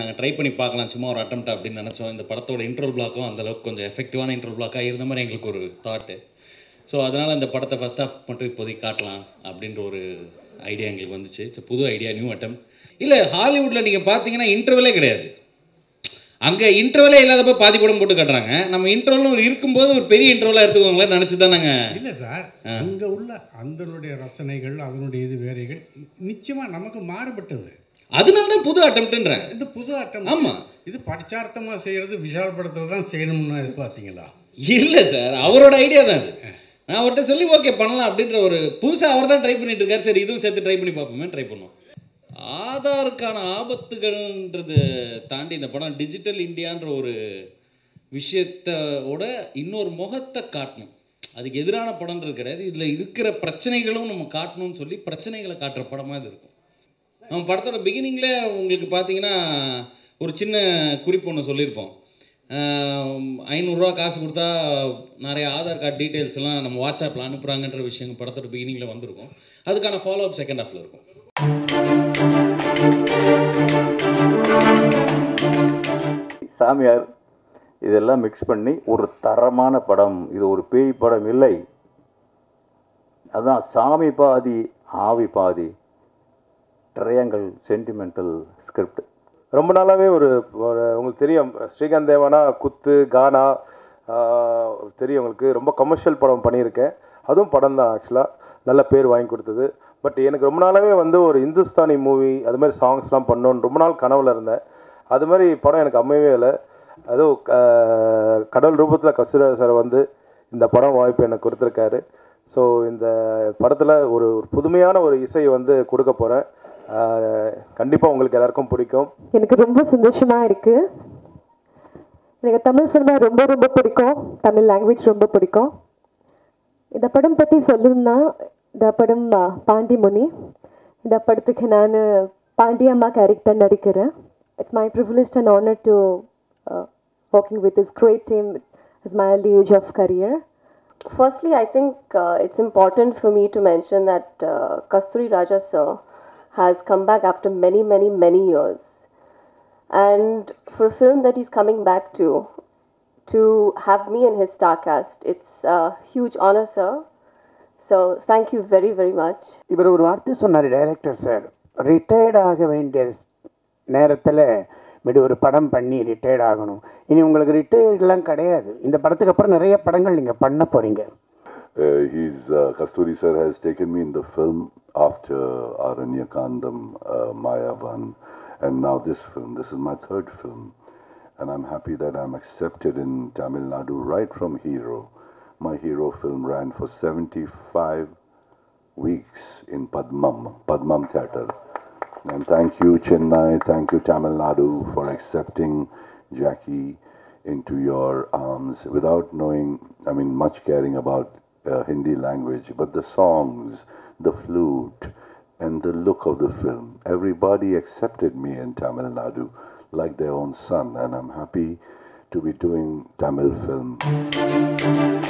நாங்கள் ட்ரை பண்ணி பார்க்கலாம் சும்மா ஒரு அட்டம்ப்ட் அப்படின்னு நினச்சோம் இந்த படத்தோட இன்ட்ரோல் பிளாக்கும் அந்தளவுக்கு கொஞ்சம் எஃபெக்டிவான இன்ட்ரோல் பிளாக்காக இருந்த மாதிரி எங்களுக்கு ஒரு தாட்டு ஸோ அதனால் இந்த படத்தை ஃபஸ்ட் ஆஃப் மட்டும் இப்போதைக்கு காட்டலாம் அப்படின்ற ஒரு ஐடியா எங்களுக்கு வந்துச்சு இட்ஸ் புது ஐடியா நியூ அட்டம் இல்லை ஹாலிவுட்டில் நீங்கள் பார்த்தீங்கன்னா இன்டர்வலே கிடையாது அங்கே இன்டர்வலே இல்லாதப்ப பாதி படம் போட்டு காட்டுறாங்க நம்ம இன்டர்வலும் இருக்கும்போது ஒரு பெரிய இன்டர்வலாக எடுத்துக்கோங்களேன் நினச்சி தான் நாங்கள் இல்லை சார் அங்கே உள்ள அதனுடைய ரசனைகள் அதனுடைய இது வேறைகள் நிச்சயமாக நமக்கு மாறுபட்டது அதனால தான் புது அட்டம்ப்ட்ன்றேன் இது புது அட்டம் ஆமாம் இது படிச்சார்த்தமாக செய்கிறது விஷால்படத்தில் தான் செய்யணும்னு பார்த்தீங்களா இல்லை சார் அவரோட ஐடியா தான் அது நான் அவர்கிட்ட சொல்லி ஓகே பண்ணலாம் அப்படின்ற ஒரு புதுசாக அவர் தான் ட்ரை பண்ணிட்டு இருக்காரு சரி இதுவும் சேர்த்து ட்ரை பண்ணி பார்ப்போமே ட்ரை பண்ணோம் ஆதாருக்கான ஆபத்துகள்ன்றது தாண்டி இந்த படம் டிஜிட்டல் இந்தியான்ற ஒரு விஷயத்தோட இன்னொரு முகத்தை காட்டணும் அதுக்கு எதிரான படம்ன்றது கிடையாது இதில் இருக்கிற பிரச்சனைகளும் நம்ம காட்டணும்னு சொல்லி பிரச்சனைகளை காட்டுற படமாக இது இருக்கும் நம்ம படத்தோட பிகினிங்கில் உங்களுக்கு பார்த்தீங்கன்னா ஒரு சின்ன குறிப்பு ஒன்று சொல்லியிருப்போம் ஐநூறுரூவா காசு கொடுத்தா நிறைய ஆதார் கார்டு டீட்டெயில்ஸ் எல்லாம் நம்ம வாட்ஸ்அப்பில் அனுப்புகிறாங்கன்ற விஷயம் படத்தோட பிகினிங்கில் வந்திருக்கும் அதுக்கான ஃபாலோ அப் செகண்ட் ஹாஃபில் இருக்கும் சாமியார் இதெல்லாம் மிக்ஸ் பண்ணி ஒரு தரமான படம் இது ஒரு பேய் படம் இல்லை அதான் சாமி பாதி ஆவி பாதி ட்ரையாங்கல் சென்டிமெண்டல் ஸ்கிரிப்ட் ரொம்ப நாளாகவே ஒரு ஒரு உங்களுக்கு தெரியும் ஸ்ரீகாந்த் தேவானா குத்து கானா ஆஹ், தெரியும் உங்களுக்கு ரொம்ப கமர்ஷியல் படம் பண்ணியிருக்கேன் அதுவும் படம் தான் ஆக்சுவலாக நல்ல பேர் வாங்கி கொடுத்தது பட் எனக்கு ரொம்ப நாளாகவே வந்து ஒரு இந்துஸ்தானி மூவி அது மாதிரி சாங்ஸ்லாம் பண்ணணும்னு ரொம்ப நாள் கனவுல இருந்தேன் அது மாதிரி படம் எனக்கு அமையவே இல்லை அதுவும் ஆஹ், கடவுள் ரூபத்தில் கஸ்தூரா சார் வந்து இந்த படம் வாய்ப்பு எனக்கு கொடுத்துருக்காரு ஸோ இந்த படத்தில் ஒரு ஒரு புதுமையான ஒரு இசையை வந்து கொடுக்க போகிறேன் கண்டிப்பாக உங்களுக்கு எல்லாருக்கும் பிடிக்கும் எனக்கு ரொம்ப சந்தோஷமா இருக்கு எனக்கு தமிழ் சினிமா ரொம்ப ரொம்ப பிடிக்கும் தமிழ் லாங்குவேஜ் ரொம்ப பிடிக்கும் இந்த படம் பற்றி சொல்லணும்னா இந்த படம் ஆ, பாண்டி முனி இந்த படத்துக்கு நான் பாண்டியம்மா கேரக்டர் நடிக்கிறேன் it's my privilege and honour to working with is great team is my early age of career Firstly, I think uh, it's important for me to mention that uh, Kasturi Raja sir has come back after many, many, many years. And for a film that he's coming back to, to have me in his star cast, it's a huge honor, sir. So thank you very, very much. இவர் ஒரு வார்த்தை சொன்னார் director sir retired ஆக வேண்டிய நேரத்தில் இப்படி ஒரு படம் பண்ணி ரிட்டையர்ட் ஆகணும் இனி உங்களுக்கு ரிட்டையர்ட்லாம் கிடையாது இந்த படத்துக்கு அப்புறம் நிறைய படங்கள் நீங்கள் பண்ண போகிறீங்க Uh, he's uh, Kasturi sir has taken me in the film after Aranyakandam, uh, Mayavan, and now this film. This is my third film, and I'm happy that I'm accepted in Tamil Nadu right from Hero. My Hero film ran for 75 weeks in Padmam, Padmam Theatre. And thank you, Chennai, thank you, Tamil Nadu, for accepting Jackie into your arms without knowing, I mean, much caring about uh, Hindi language, but the songs, the flute, and the look of the film. Everybody accepted me in Tamil Nadu like their own son, and I'm happy to be doing Tamil film.